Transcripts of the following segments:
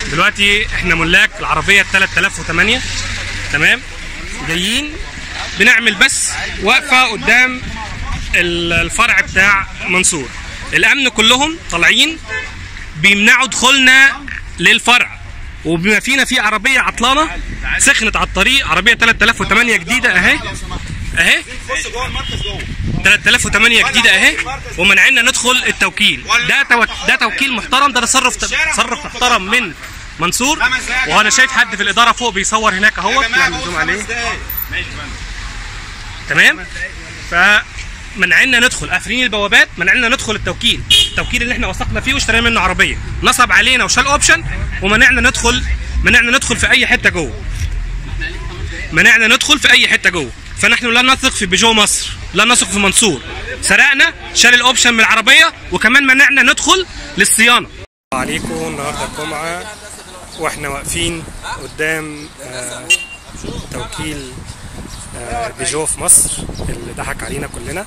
دلوقتي احنا ملاك العربيه 3008 تمام جايين بنعمل بس واقفه قدام ال- الفرع بتاع منصور الامن كلهم طالعين بيمنعوا دخولنا للفرع وبما فينا في عربيه عطلانه سخنت على الطريق عربيه 3008 جديده اهي اهي 3008 جديده اهي ومنعنا ندخل التوكيل ده تو... ده توكيل محترم ده تصرف تصرف محترم من منصور وانا شايف حد في الاداره فوق بيصور هناك اهوت نعمل زوم عليه تمام فمنعنا ندخل قافلين البوابات منعنا ندخل التوكيل التوكيل اللي احنا وثقنا فيه واشترينا منه عربيه نصب علينا وشال اوبشن ومنعنا ندخل منعنا ندخل في اي حته جوه منعنا ندخل في اي حته جوه فنحن لا نثق في بيجو مصر لا نثق في منصور سرقنا شال الاوبشن من العربيه وكمان منعنا ندخل للصيانه عليكم النهارده الجمعه واحنا واقفين قدام آه، توكيل آه، بيجو في مصر اللي ضحك علينا كلنا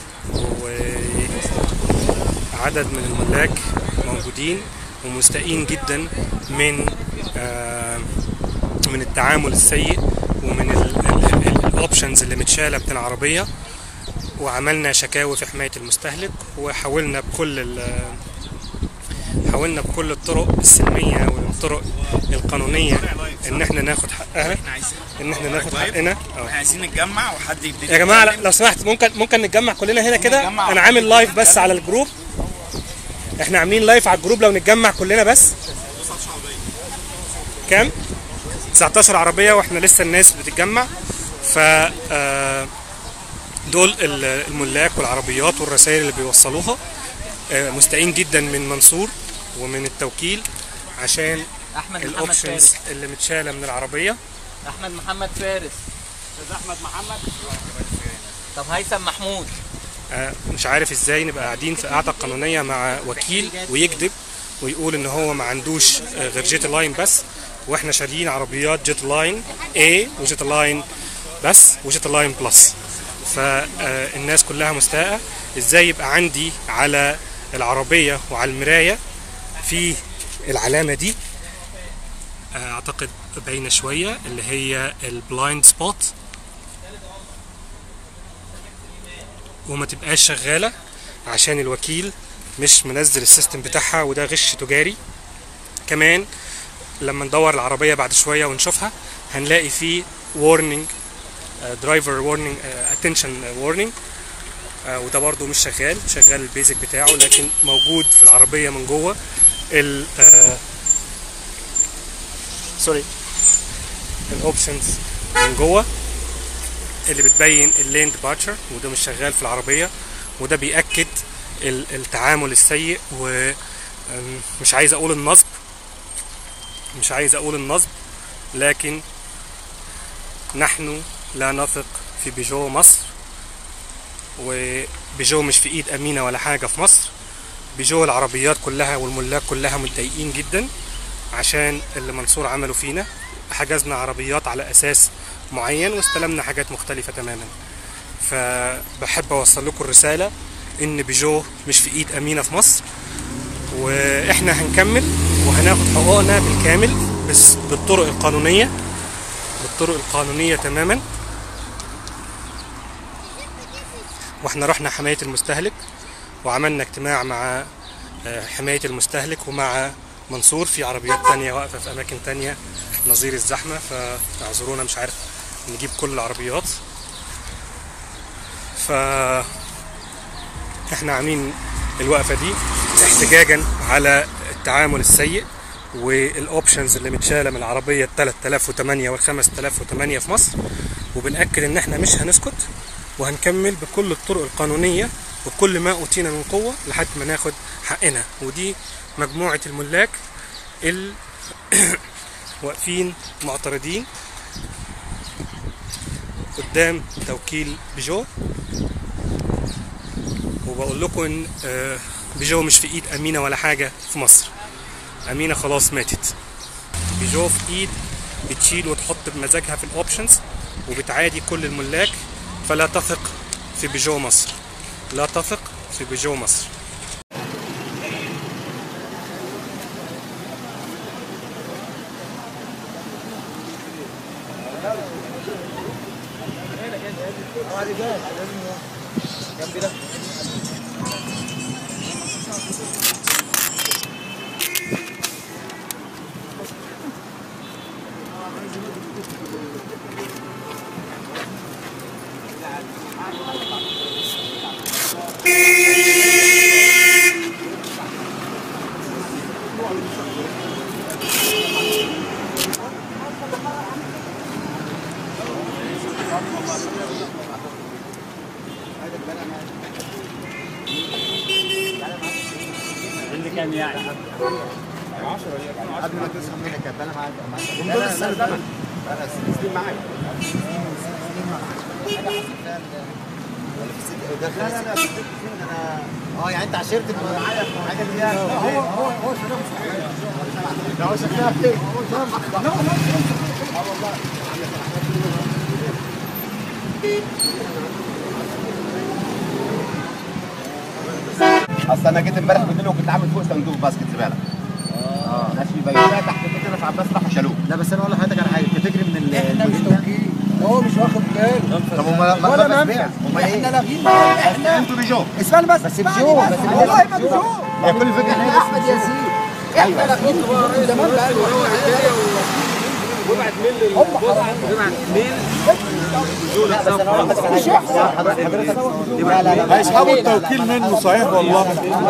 وعدد من الملاك موجودين ومستائين جدا من آه، من التعامل السيء ومن الاوبشنز اللي متشاله من العربيه وعملنا شكاوي في حمايه المستهلك وحاولنا بكل ال- حاولنا بكل الطرق السلميه والطرق القانونيه ان احنا ناخد حقها ان احنا ناخد حقنا اه عايزين نتجمع وحد يبتدي يا جماعه يتكلم. لو سمحت ممكن ممكن نتجمع كلنا هنا كده نتجمع. انا عامل لايف بس على الجروب احنا عاملين لايف على الجروب لو نتجمع كلنا بس كام 19 عربيه واحنا لسه الناس بتتجمع ف آه، دول ال- الملاك والعربيات والرسائل اللي بيوصلوها آه، مستائين جدا من منصور ومن التوكيل عشان احمد محمد الاوبشنز فارس اللي متشاله من العربيه احمد محمد فارس استاذ احمد محمد طب هيثم محمود آه، مش عارف ازاي نبقى قاعدين في قاعده قانونيه مع وكيل ويكذب ويقول ان هو ما عندوش آه، غير جيت لاين بس واحنا شاريين عربيات جيت لاين A وجيت لاين بس وجيت لاين بلس فالناس كلها مستاءة ازاي يبقى عندي على العربية وعلى المراية في العلامة دي آه، اعتقد باينة شوية اللي هي البلايند سبوت وما تبقاش شغالة عشان الوكيل مش منزل السيستم بتاعها وده غش تجاري كمان لما ندور العربية بعد شوية ونشوفها هنلاقي فيه warning درايفر warning اتنشن warning آه، وده برضو مش شغال شغال البيزك بتاعه لكن موجود في العربية من جوه ال سوري الاوبشنز من جوه اللي بتبين اللين ديبارتشر وده مش شغال في العربيه وده بيأكد ال- التعامل السيء ومش عايز اقول النصب مش عايز اقول النصب لكن نحن لا نثق في بيجو مصر وبيجو مش في ايد امينه ولا حاجه في مصر بيجو العربيات كلها والملاك كلها متضايقين جدا عشان اللي منصور عمله فينا حجزنا عربيات على اساس معين واستلمنا حاجات مختلفه تماما فبحب اوصل لكم الرساله ان بيجو مش في ايد امينه في مصر واحنا هنكمل وهناخد حقوقنا بالكامل بس بالطرق القانونيه بالطرق القانونيه تماما واحنا رحنا حمايه المستهلك وعملنا اجتماع مع آه، حمايه المستهلك ومع منصور في عربيات تانية واقفه في اماكن تانية نظير الزحمه فاعذرونا مش عارف نجيب كل العربيات ف احنا عاملين الوقفه دي احتجاجا على التعامل السيء والاوبشنز اللي متشاله من العربيه ال 3008 وال 5008 في مصر وبنأكد ان احنا مش هنسكت وهنكمل بكل الطرق القانونيه وبكل ما اوتينا من قوه لحد ما ناخد حقنا ودي مجموعه الملاك اللي واقفين معترضين قدام توكيل بيجو وبقول لكم ان آه، بيجو مش في ايد امينه ولا حاجه في مصر امينه خلاص ماتت بيجو في ايد بتشيل وتحط بمزاجها في الاوبشنز وبتعادي كل الملاك فلا تثق في بيجو مصر لا تثق في بيجو مصر قبل ما تسخن منك كانت انا معاك معاك لا لا لا لا سنين معاك لا لا لا انا اه يعني انت عشرت معايا الحاجه دي هو هو هو ده هو شكلها خير لا والله اصل انا جيت امبارح بالليل وكنت عامل فوق صندوق باسكت زباله اه ماشي بقى تحت كده في عباس راحوا شالوه لا بس انا اقول لحضرتك على حاجه انت تجري من ال احنا مش توكيل هو مش واخد باله طب هم ما ولا ما منفع امال احنا ايه؟ لاغيين احنا انتوا بيجو اسمعني بس بس اسمعني بجو، بس بس بجو. والله ما بجو هي كل الفكره احنا ان هي احمد ياسين احنا لاغيين من زمان بقى هم حرامية لا بس انا اقول لك على حاجه حضرتك حضرتك لا لا لا هيسحبوا التوكيل منه صحيح والله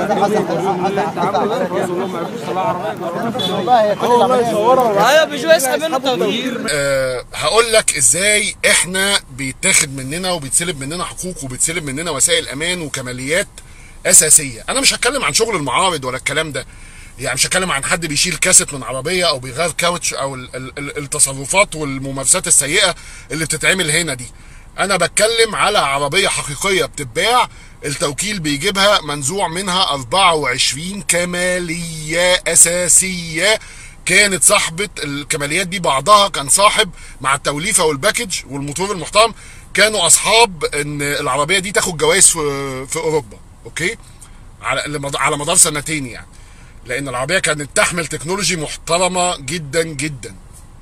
والله هي كل العمليه ايوه بيجوا يسحب منه التوكيل أه هقول لك ازاي احنا بيتاخد مننا وبيتسلب مننا حقوق وبيتسلب مننا وسائل امان وكماليات اساسيه انا مش هتكلم عن شغل المعارض ولا الكلام ده يعني مش هتكلم عن حد بيشيل كاسيت من عربيه او بيغير كاوتش او ال ال ال التصرفات والممارسات السيئه اللي بتتعمل هنا دي انا بتكلم على عربيه حقيقيه بتتباع التوكيل بيجيبها منزوع منها 24 كماليه اساسيه كانت صاحبة الكماليات دي بعضها كان صاحب مع التوليفة والباكج والموتور المحترم كانوا أصحاب إن العربية دي تاخد جوائز في, في أوروبا أوكي على لمد- على مدار سنتين يعني لأن العربية كانت تحمل تكنولوجي محترمة جدا جدا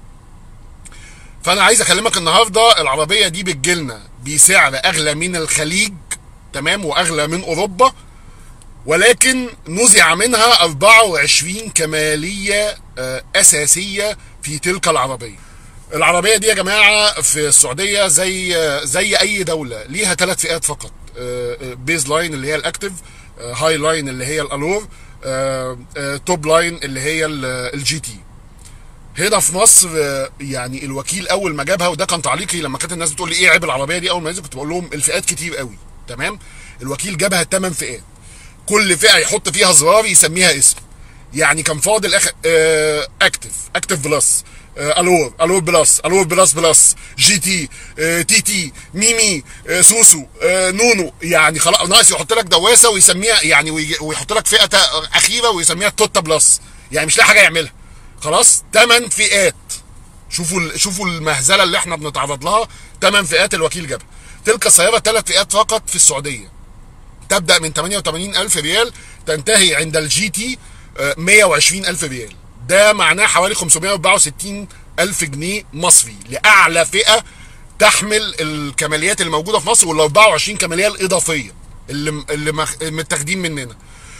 فأنا عايز أكلمك النهاردة العربية دي بتجيلنا بسعر أغلى من الخليج تمام وأغلى من أوروبا ولكن نزع منها 24 كمالية آه، أساسية في تلك العربية العربية دي يا جماعة في السعودية زي آه، زي أي دولة ليها ثلاث فئات فقط آه، آه، بيز لاين اللي هي الأكتيف آه، هاي لاين اللي هي الألور آه، آه، توب لاين اللي هي ال- الجي تي هنا في مصر آه، يعني الوكيل اول ما جابها وده كان تعليقي لما كانت الناس بتقول لي ايه عيب العربيه دي اول ما نزلت كنت بقول لهم الفئات كتير قوي تمام الوكيل جابها ثمان فئات كل فئه يحط فيها زرار يسميها اسم يعني كان فاضل اخر آه اكتف اكتف بلس آه الور الور بلس الور بلس بلس جي تي آه تي تي ميمي آه سوسو آه نونو يعني خلاص ناقص يحط لك دواسه ويسميها يعني ويجي- ويحط لك فئه تا- اخيره ويسميها توتا بلس يعني مش لاقي حاجه يعملها خلاص ثمان فئات شوفوا ال- شوفوا المهزله اللي احنا بنتعرض لها ثمان فئات الوكيل جابها تلك السياره ثلاث فئات فقط في السعوديه تبدا من 88000 ريال تنتهي عند الجي تي آه، 120000 ريال ده معناه حوالي 564 الف جنيه مصري لاعلى فئه تحمل الكماليات اللي موجوده في مصر وال 24 كماليه الاضافيه اللي اللي مخ- متاخدين مننا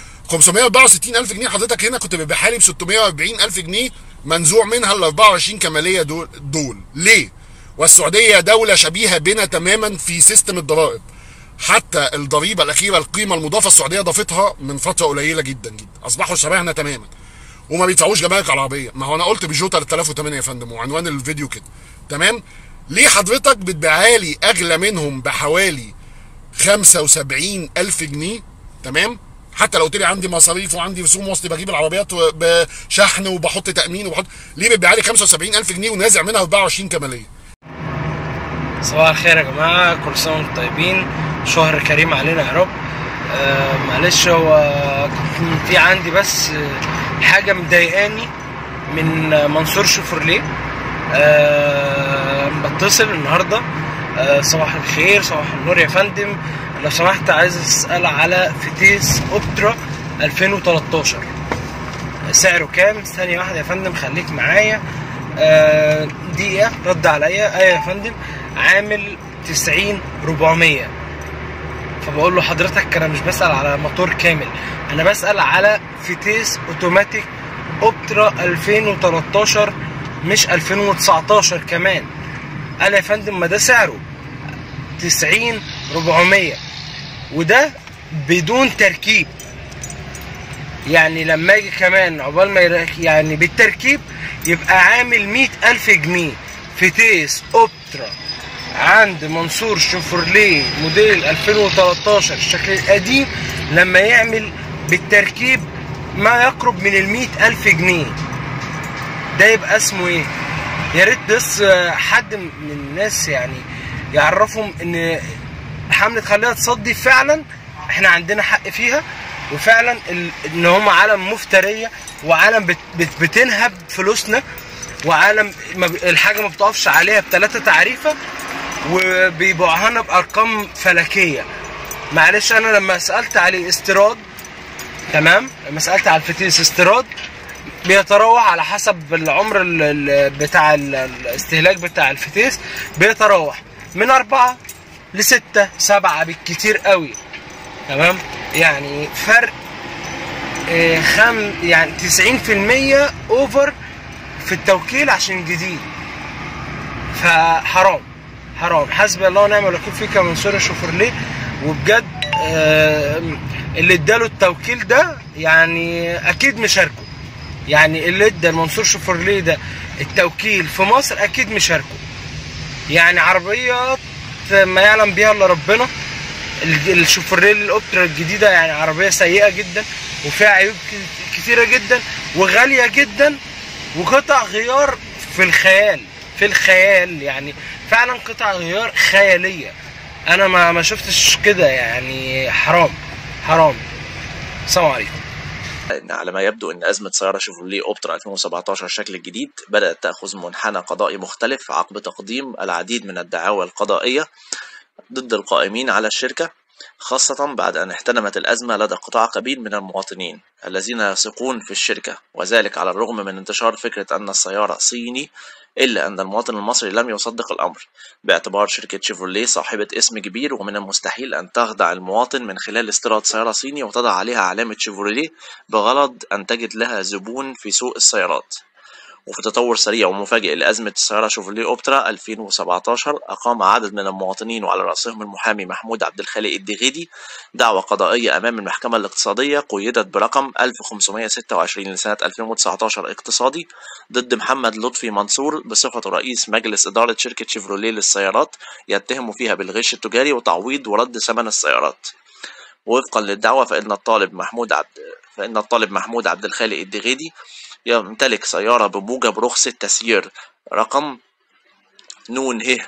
564 الف جنيه حضرتك هنا كنت بتبيعها لي ب 640 الف جنيه منزوع منها ال 24 كماليه دول, دول ليه والسعوديه دوله شبيهه بنا تماما في سيستم الضرائب حتى الضريبه الاخيره القيمه المضافه السعوديه ضافتها من فتره قليله جدا جدا اصبحوا شبهنا تماما وما بيدفعوش جمارك على العربيه ما هو انا قلت بيجو 3008 يا فندم وعنوان الفيديو كده تمام ليه حضرتك بتبيعها لي اغلى منهم بحوالي 75 الف جنيه تمام حتى لو قلت لي عندي مصاريف وعندي رسوم وسط بجيب العربيات بشحن وبحط تامين وبحط ليه بتبيع لي 75 الف جنيه ونازع منها 24 كماليه صباح الخير يا جماعة كل سنة وانتم طيبين شهر كريم علينا يا رب آه معلش هو كان في عندي بس آه، حاجة مضايقاني من آه، منصور شوفرليه آه بتصل النهاردة آه صباح الخير صباح النور يا فندم لو سمحت عايز اسأل على فتيس اوبترا 2013 سعره كام ثانية واحدة يا فندم خليك معايا آه، دقيقة رد عليا ايوه يا فندم عامل 90 400 فبقول له حضرتك انا مش بسال على موتور كامل انا بسال على فتيس اوتوماتيك اوبترا 2013 مش 2019 كمان قال يا فندم ما ده سعره 90 400 وده بدون تركيب يعني لما اجي كمان عقبال ما يرك- يعني بالتركيب يبقى عامل مئة ألف جنيه فتيس أوبترا عند منصور شوفرليه موديل 2013 الشكل القديم لما يعمل بالتركيب ما يقرب من المئة ألف جنيه ده يبقى اسمه ايه يا ريت بس آه، حد من الناس يعني يعرفهم ان حملة خليها تصدي فعلا احنا عندنا حق فيها وفعلا ال- ان هم عالم مفترية وعالم بت بت بتنهب فلوسنا وعالم ما ب- الحاجة ما بتقفش عليها بثلاثة تعريفة وبيبيعوها لنا بأرقام فلكية معلش انا لما سألت عليه استيراد تمام لما سألت على الفتيس استيراد بيتراوح على حسب العمر ال- ال- بتاع ال- الاستهلاك بتاع الفتيس بيتراوح من أربعة لستة سبعة بالكتير قوي تمام يعني فرق آه، خم يعني 90% اوفر في التوكيل عشان جديد فحرام حرام حسبي الله ونعم الوكيل فيك يا منصور شوفرليه وبجد آه، اللي اداله التوكيل ده يعني اكيد مشاركه يعني اللي ادى المنصور شوفرليه ده التوكيل في مصر اكيد مشاركه يعني عربيات ما يعلم بيها الا ربنا ال- الشوفرليه الاوبترا الجديده يعني عربيه سيئه جدا وفيها عيوب ك- كتيره جدا وغاليه جدا وقطع غيار في الخيال في الخيال يعني فعلا قطع غيار خياليه انا ما ما شفتش كده يعني حرام حرام السلام عليكم ان على ما يبدو ان ازمه سياره شيفروليه اوبترا 2017 الشكل الجديد بدات تاخذ منحنى قضائي مختلف عقب تقديم العديد من الدعاوى القضائيه ضد القائمين على الشركه خاصة بعد أن احتدمت الأزمة لدى قطاع كبير من المواطنين الذين يثقون في الشركة وذلك على الرغم من انتشار فكرة أن السيارة صيني إلا أن المواطن المصري لم يصدق الأمر باعتبار شركة شيفروليه صاحبة اسم كبير ومن المستحيل أن تخدع المواطن من خلال استيراد سيارة صيني وتضع عليها علامة شيفروليه بغرض أن تجد لها زبون في سوق السيارات وفي تطور سريع ومفاجئ لأزمة السيارة شيفروليه أوبترا 2017 أقام عدد من المواطنين وعلى رأسهم المحامي محمود عبد الخالق الدغيدي دعوى قضائية أمام المحكمة الاقتصادية قيدت برقم 1526 لسنة 2019 اقتصادي ضد محمد لطفي منصور بصفته رئيس مجلس إدارة شركة شيفروليه للسيارات يتهم فيها بالغش التجاري وتعويض ورد ثمن السيارات وفقا للدعوة فإن الطالب محمود عبد فإن الطالب محمود عبد الخالق الدغيدي يمتلك سيارة بموجب رخصة تسيير رقم نون ه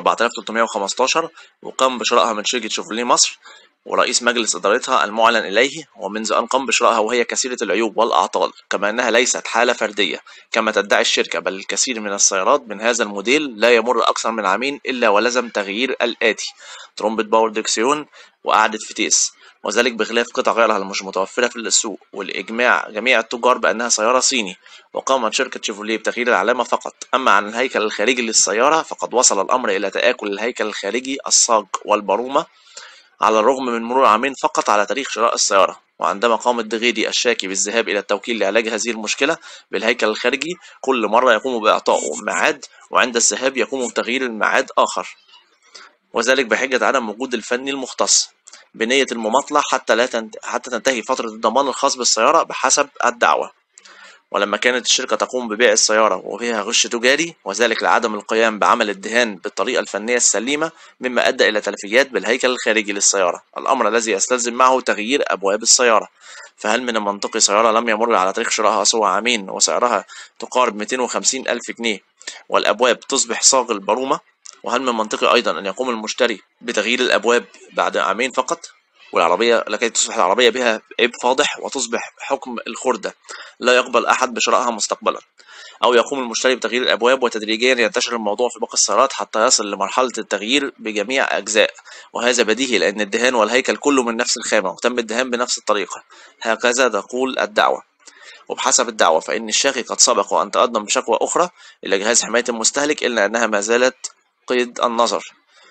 4315 وقام بشرائها من شركة شيفروليه مصر ورئيس مجلس إدارتها المعلن إليه ومنذ أن قام بشرائها وهي كثيرة العيوب والأعطال كما أنها ليست حالة فردية كما تدعي الشركة بل الكثير من السيارات من هذا الموديل لا يمر أكثر من عامين إلا ولزم تغيير الآتي ترومبة باور ديكسيون وقعدة فتيس وذلك بخلاف قطع غيرها المش متوفرة في السوق والإجماع جميع التجار بأنها سيارة صيني وقامت شركة شيفروليه بتغيير العلامة فقط أما عن الهيكل الخارجي للسيارة فقد وصل الأمر إلى تآكل الهيكل الخارجي الصاج والبرومة على الرغم من مرور عامين فقط على تاريخ شراء السيارة وعندما قام الدغيدي الشاكي بالذهاب إلى التوكيل لعلاج هذه المشكلة بالهيكل الخارجي كل مرة يقوم بإعطائه ميعاد وعند الذهاب يقوم بتغيير الميعاد آخر وذلك بحجة عدم وجود الفني المختص بنية المماطلة حتى لا تنت... حتى تنتهي فترة الضمان الخاص بالسيارة بحسب الدعوة ولما كانت الشركة تقوم ببيع السيارة وفيها غش تجاري وذلك لعدم القيام بعمل الدهان بالطريقة الفنية السليمة مما أدى إلى تلفيات بالهيكل الخارجي للسيارة الأمر الذي يستلزم معه تغيير أبواب السيارة فهل من المنطقي سيارة لم يمر على تاريخ شرائها سوى عامين وسعرها تقارب 250 ألف جنيه والأبواب تصبح صاغ البرومة وهل من منطقي أيضا أن يقوم المشتري بتغيير الأبواب بعد عامين فقط والعربية لكي تصبح العربية بها عيب فاضح وتصبح حكم الخردة لا يقبل أحد بشرائها مستقبلا أو يقوم المشتري بتغيير الأبواب وتدريجيا ينتشر الموضوع في باقي السيارات حتى يصل لمرحلة التغيير بجميع أجزاء وهذا بديهي لأن الدهان والهيكل كله من نفس الخامة وتم الدهان بنفس الطريقة هكذا تقول الدعوة وبحسب الدعوة فإن الشاكي قد سبق وأن تقدم بشكوى أخرى إلى جهاز حماية المستهلك إلا أنها ما زالت قيد النظر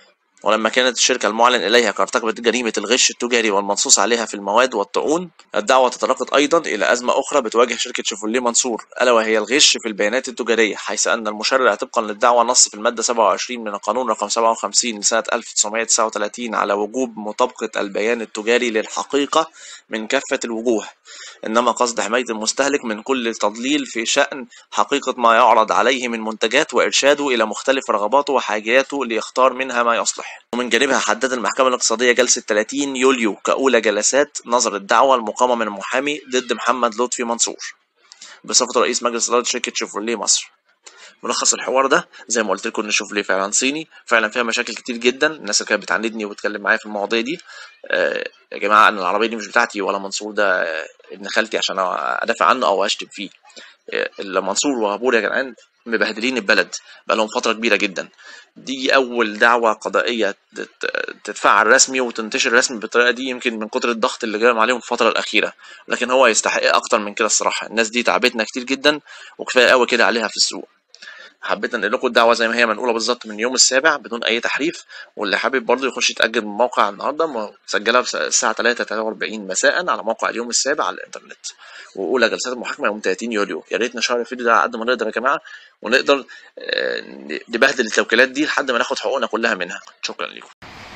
ولما كانت الشركة المعلن إليها قد ارتكبت جريمة الغش التجاري والمنصوص عليها في المواد والطعون الدعوة تطرقت أيضا إلى أزمة أخرى بتواجه شركة شيفروليه منصور ألا وهي الغش في البيانات التجارية حيث أن المشرع طبقا للدعوة نص في المادة 27 من القانون رقم 57 لسنة 1939 على وجوب مطابقة البيان التجاري للحقيقة من كافة الوجوه إنما قصد حماية المستهلك من كل تضليل في شأن حقيقة ما يعرض عليه من منتجات وإرشاده إلى مختلف رغباته وحاجاته ليختار منها ما يصلح ومن جانبها حددت المحكمة الاقتصادية جلسة 30 يوليو كأولى جلسات نظر الدعوة المقامة من المحامي ضد محمد لطفي منصور بصفة رئيس مجلس إدارة شركة شيفروليه مصر ملخص الحوار ده زي ما قلت لكم ان شوفليه فعلا صيني فعلا فيها مشاكل كتير جدا الناس اللي كانت بتعاندني وبتتكلم معايا في المواضيع دي آه يا جماعه انا العربيه دي مش بتاعتي ولا منصور ده آه، ابن خالتي عشان ادافع عنه او اشتم فيه آه، اللي منصور وهبور يا جدعان مبهدلين البلد بقالهم فتره كبيره جدا دي اول دعوه قضائيه تت- تتفعل رسمي وتنتشر رسمي بالطريقه دي يمكن من كتر الضغط اللي جاي عليهم الفتره الاخيره لكن هو يستحق اكتر من كده الصراحه الناس دي تعبتنا كتير جدا وكفايه قوي كده عليها في السوق حبيت انقل لكم الدعوه زي ما هي منقوله بالظبط من يوم السابع بدون اي تحريف واللي حابب برضه يخش يتاجل من موقع النهارده مسجله بس- الساعه 3 43 مساء على موقع اليوم السابع على الانترنت واولى جلسات المحاكمه يوم 30 يوليو يا ريت نشر الفيديو ده على قد ما نقدر يا جماعه ونقدر آه، نبهدل التوكيلات دي لحد ما ناخد حقوقنا كلها منها شكرا لكم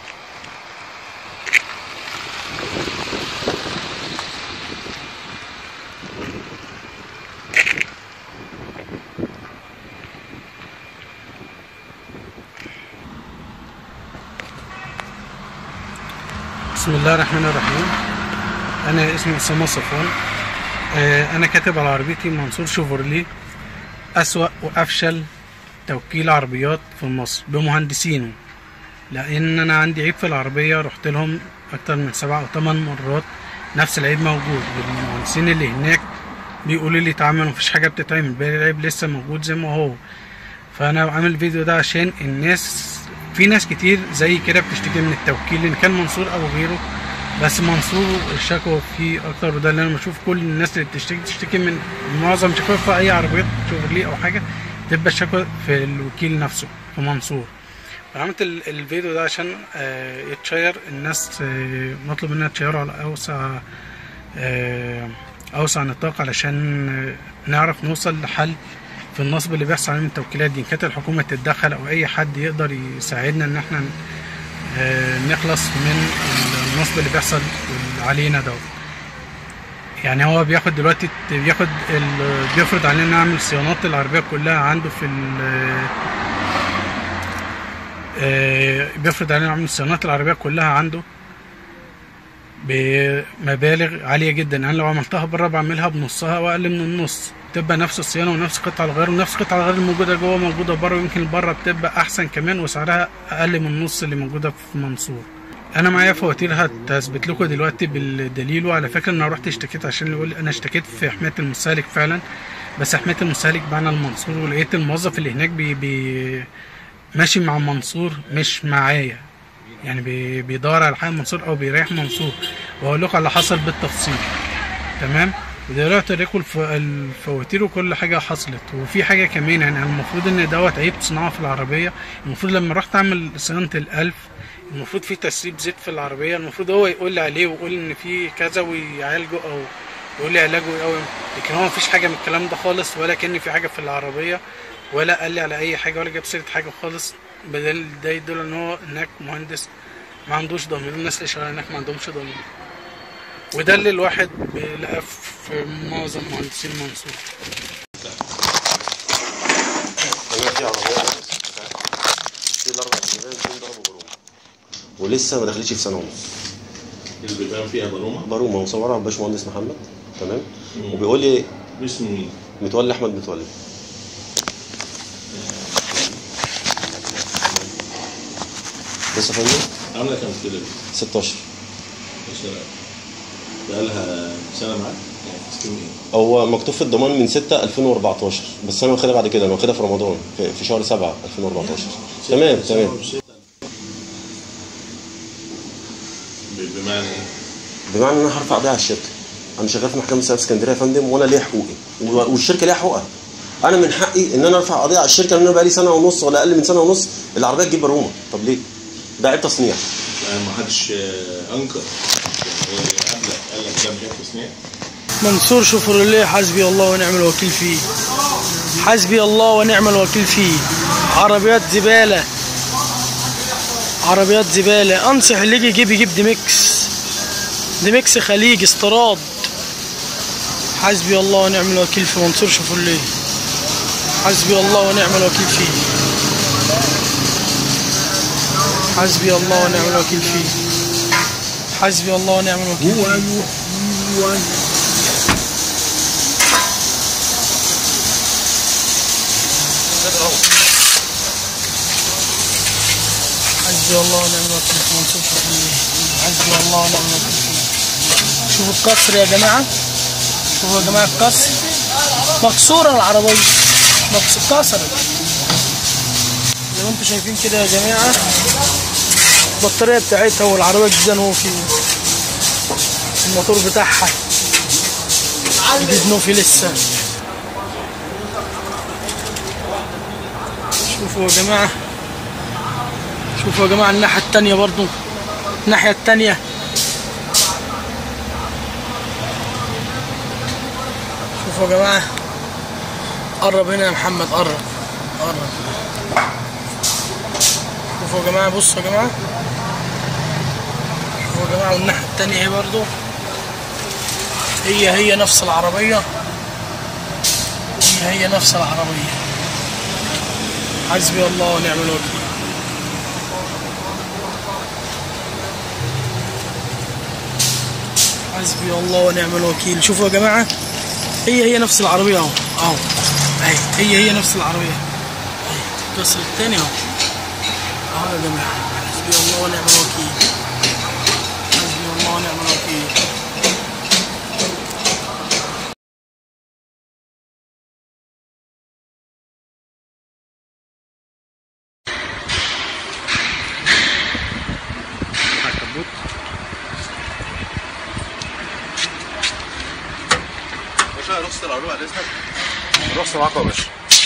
بسم الله الرحمن الرحيم انا اسمي اسامه صفوان آه، انا كاتب على عربيتي منصور شيفروليه اسوأ وافشل توكيل عربيات في مصر بمهندسينه لان انا عندي عيب في العربيه رحت لهم اكتر من سبع او ثمان مرات نفس العيب موجود المهندسين اللي هناك بيقولوا لي اتعمل مفيش حاجه بتتعمل باقي العيب لسه موجود زي ما هو فانا عامل الفيديو ده عشان الناس في ناس كتير زي كده بتشتكي من التوكيل ان كان منصور او غيره بس منصور الشكوى فيه اكتر وده اللي انا بشوف كل الناس اللي بتشتكي بتشتكي من معظم شكوى في اي عربيات شوفرليه او حاجه تبقى الشكوى في الوكيل نفسه في منصور عملت ال- الفيديو ده عشان آه، يتشير الناس آه، مطلوب منها تشيره على اوسع آه، اوسع نطاق علشان آه، نعرف نوصل لحل في النصب اللي بيحصل عليه من التوكيلات دي إن كانت الحكومه تتدخل او اي حد يقدر يساعدنا ان احنا آه، نخلص من النصب اللي بيحصل علينا ده يعني هو بياخد دلوقتي بياخد ال- بيفرض علينا نعمل صيانات العربيه كلها عنده في ال- آه، بيفرض علينا نعمل صيانات العربيه كلها عنده بمبالغ عاليه جدا يعني لو عملتها بره بعملها بنصها واقل من النص تبقى نفس الصيانه ونفس قطع الغيار ونفس قطع الغيار الموجوده جوه موجوده بره ويمكن بره بتبقى احسن كمان وسعرها اقل من النص اللي موجوده في منصور انا معايا فواتير هتثبت لكم دلوقتي بالدليل وعلى فكره انا رحت اشتكيت عشان يقول انا اشتكيت في حمايه المستهلك فعلا بس حمايه المستهلك معنا المنصور ولقيت الموظف اللي هناك بي, بي ماشي مع منصور مش معايا يعني بي بيدور على حق منصور او بيريح منصور واقول لكم على اللي حصل بالتفصيل تمام ودلوقتي اوريكم الف... الفواتير وكل حاجه حصلت وفي حاجه كمان يعني المفروض ان دوت عيب صناعه في العربيه المفروض لما رحت اعمل صيانه الالف المفروض في تسريب زيت في العربيه المفروض هو يقول لي عليه ويقول ان في كذا ويعالجه او يقول لي علاجه ايه أو لكن هو مفيش حاجه من الكلام ده خالص ولا كان في حاجه في العربيه ولا قال لي على اي حاجه ولا جاب سيره حاجه خالص بدل ده يدل ان هو هناك مهندس ما عندوش ضمير الناس اللي شغاله هناك ما عندهمش ضمير وده اللي الواحد بيلاقاه في معظم مهندسين منصور ولسه ما دخلتش في سنه ونص البيبان فيها برومه برومه مصورها عن باشمهندس محمد تمام وبيقول لي اسمه مين؟ متولي احمد متولي بص يا فندم عامله كام كده دي؟ 16 سنة بقالها سنة معاك؟ يعني تسليم ايه؟ هو مكتوب في الضمان من 6 2014 بس انا واخدها بعد كده انا واخدها في رمضان في, في شهر 7 2014 تمام تمام ب- بمعنى ايه؟ بمعنى ان انا هرفع قضيه على الشركه انا شغال في محكمه سيادة اسكندريه يا فندم وانا ليا حقوقي و- والشركه ليها حقوقها انا من حقي ان انا ارفع قضيه على الشركه لان انا بقالي سنه ونص ولا اقل من سنه ونص العربيه تجيب برومه طب ليه؟ ده عيب تصنيع يعني ما حدش آه، انكر يعني قبلك قال لك ده مش تصنيع منصور شوفرليه حسبي الله ونعم الوكيل فيه حسبي الله ونعم الوكيل فيه عربيات زبالة عربيات زبالة أنصح اللي يجي يجيب يجيب ديمكس ديمكس خليج استيراد حسبي الله ونعم الوكيل في منصور شوفرليه حسبي الله ونعم الوكيل فيه حسبي الله ونعم الوكيل فيه حسبي الله ونعم الوكيل فيه حسبي الله ونعم الوكيل في منصور شوفرليه حسبي الله ونعم الوكيل فيه شوفوا الكسر يا جماعة شوفوا يا جماعة الكسر مكسورة العربية مكسورة كسرت زي ما انتم شايفين كده يا جماعة البطارية بتاعتها والعربية الجديدة نوفي الموتور بتاعها جديد نوفي لسه شوفوا يا جماعة شوفوا يا جماعة الناحية التانية برضو الناحية التانية شوفوا يا جماعة قرب هنا يا محمد قرب قرب شوفوا يا جماعة بصوا يا جماعة شوفوا يا جماعة والناحية التانية اهي برضو هي هي نفس العربية هي هي نفس العربية حسبي الله ونعم الوكيل حسبي الله ونعم الوكيل شوفوا يا جماعة هي هي نفس العربية اهو اهو اهي هي هي نفس العربية اهي الكسر التاني اهو اهو يا جماعة حسبي الله ونعم الوكيل حسبي الله ونعم الوكيل باشا رخصة العربية بعد اذنك رخصة معاك يا باشا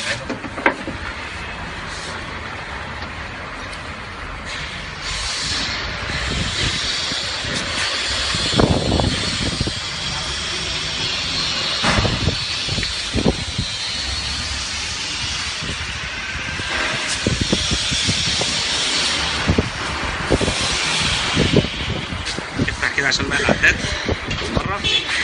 افتح كده عشان بقى العداد مرة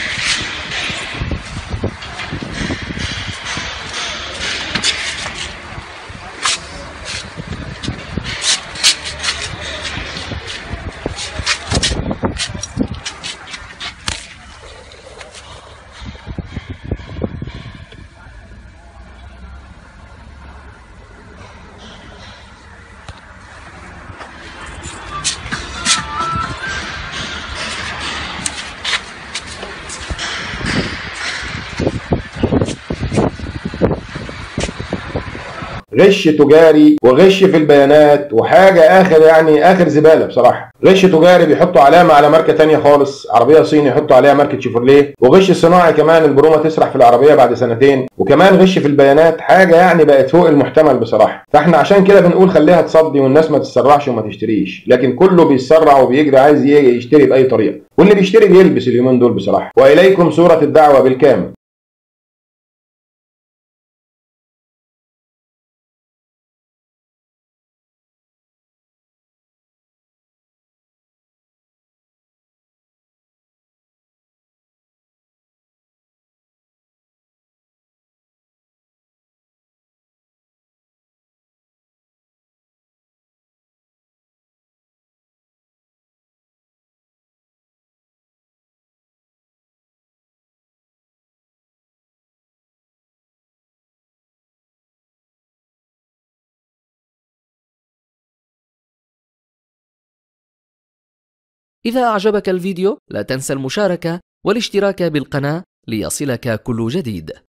غش تجاري وغش في البيانات وحاجه اخر يعني اخر زباله بصراحه غش تجاري بيحطوا علامه على ماركه تانية خالص عربيه صيني يحطوا عليها ماركه شيفروليه وغش صناعي كمان البرومه تسرح في العربيه بعد سنتين وكمان غش في البيانات حاجه يعني بقت فوق المحتمل بصراحه فاحنا عشان كده بنقول خليها تصدي والناس ما تتسرعش وما تشتريش لكن كله بيتسرع وبيجري عايز ي- يشتري باي طريقه واللي بيشتري بيلبس اليومين دول بصراحه واليكم صوره الدعوه بالكامل إذا أعجبك الفيديو لا تنسى المشاركة والاشتراك بالقناة ليصلك كل جديد